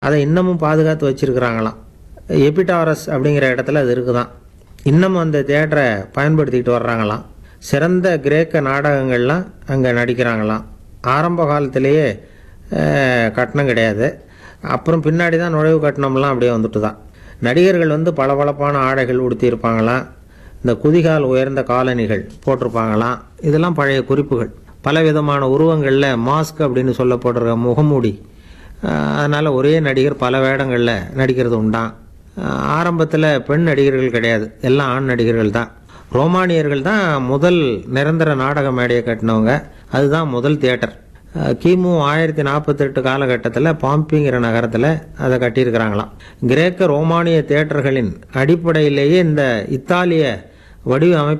அதை இன்னமும் பாதுகாத்து வச்சிருக்கிறாங்களாம் எபிடாரஸ் அப்படிங்கிற இடத்துல அது இருக்குதாம் இன்னமும் அந்த தியேட்டரை பயன்படுத்திக்கிட்டு வர்றாங்களாம் சிறந்த கிரேக்க நாடகங்கள்லாம் அங்கே நடிக்கிறாங்களாம் ஆரம்ப காலத்திலேயே அஹ், கட்டணம் கிடையாது அப்புறம் பின்னாடி தான் நுழைவு கட்டணம்லாம் அப்படியே வந்துட்டு தான் நடிகர்கள் வந்து பளபளப்பான ஆடைகள் உடுத்தியிருப்பாங்களாம் இந்த குதிகால் உயர்ந்த காலணிகள் போட்டிருப்பாங்களாம் இதெல்லாம் பழைய குறிப்புகள் பலவிதமான உருவங்களில் மாஸ்க் அப்படின்னு சொல்லப்படுற முகமூடி ஆஹ் அதனால ஒரே நடிகர் பல வேடங்களில் நடிக்கிறது உண்டாம் ஆரம்பத்தில் பெண் நடிகர்கள் கிடையாது எல்லாம் ஆண் நடிகர்கள் தான் ரோமானியர்கள் தான் முதல் நிரந்தர நாடக மேடையை கட்டினவங்க அதுதான் முதல் தியேட்டர் ஆஹ் கிமு ஆயிரத்தி நாற்பத்தெட்டு காலகட்டத்தில் பாம்பிங்கிற நகரத்தில் அதை கட்டியிருக்கிறாங்களாம் கிரேக்க ரோமானிய தியேட்டர்களின் அடிப்படையிலேயே இந்த இத்தாலிய வடிவமைப்பு